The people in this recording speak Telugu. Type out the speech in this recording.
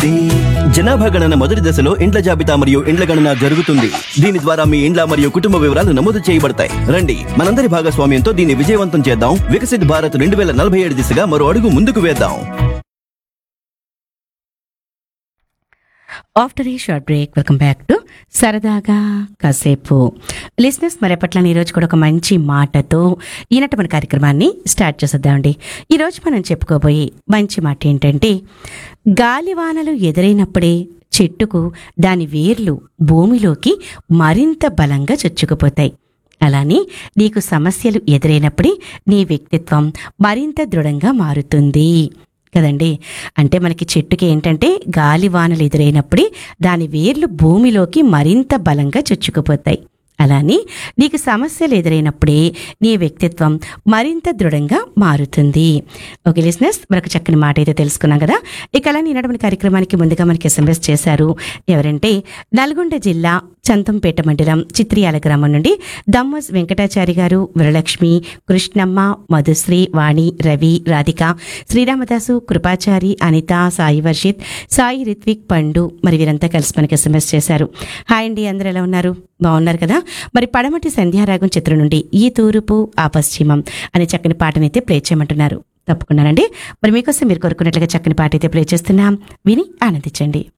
మారుతుంది జనాభా గణన మొదటి దశలో ఇండ్ల జాబితా మరియు ఇండ్ల గణన జరుగుతుంది దీని ద్వారా మీ ఇండ్ల మరియు కుటుంబ వివరాలు నమోదు చేయబడతాయి రండి మనందరి భాగస్వామ్యంతో దీన్ని విజయవంతం చేద్దాం వికసిత్ భారత్ రెండు వేల నలభై ఏడు దిశగా మరో అడుగు ముందుకు వేద్దాం ఆఫ్టర్ ఈ short break welcome back to సరదాగా కాసేపు లిసినర్స్ మరి ఎప్పట్లని ఈరోజు కూడా ఒక మంచి మాటతో ఈనటి మన కార్యక్రమాన్ని స్టార్ట్ చేసేద్దామండి ఈరోజు మనం చెప్పుకోబోయే మంచి మాట ఏంటంటే గాలివానలు ఎదురైనప్పుడే చెట్టుకు దాని వేర్లు భూమిలోకి మరింత బలంగా చొచ్చుకుపోతాయి అలానే నీకు సమస్యలు ఎదురైనప్పుడే నీ వ్యక్తిత్వం మరింత దృఢంగా మారుతుంది కదండి అంటే మనకి చెట్టుకి ఏంటంటే గాలి వానలు ఎదురైనప్పుడే దాని వేర్లు భూమిలోకి మరింత బలంగా చొచ్చుకుపోతాయి అలానే నీకు సమస్యలు ఎదురైనప్పుడే నీ వ్యక్తిత్వం మరింత దృఢంగా మారుతుంది ఓకే లిసినర్స్ మరొక చక్కని మాట అయితే తెలుసుకున్నాం కదా ఇక అలా ఈనాటి కార్యక్రమానికి ముందుగా మనకి ఎస్ఎంఎస్ చేశారు ఎవరంటే నల్గొండ జిల్లా చంతంపేట మండలం చిత్రియాల గ్రామం నుండి దమ్మస్ వెంకటాచారి గారు వరలక్ష్మి కృష్ణమ్మ మధుశ్రీ వాణి రవి రాధిక శ్రీరామదాసు కృపాచారి అనిత సాయి వర్షిత్ సాయి రిత్విక్ పండు మరి వీరంతా కలిసి మనకి ఎస్ఎంఎస్ చేశారు హాయ్ అండి అందరూ ఎలా ఉన్నారు బాగున్నారు కదా మరి పడమటి సంధ్యారాగం చిత్రం నుండి ఈ తూర్పు ఆ పశ్చిమం అనే చక్కని పాటనైతే ప్లే చేయమంటున్నారు తప్పకుండానండి మరి మీకోసం మీరు కోరుకున్నట్లుగా చక్కని పాట అయితే ప్లే చేస్తున్నాం విని ఆనందించండి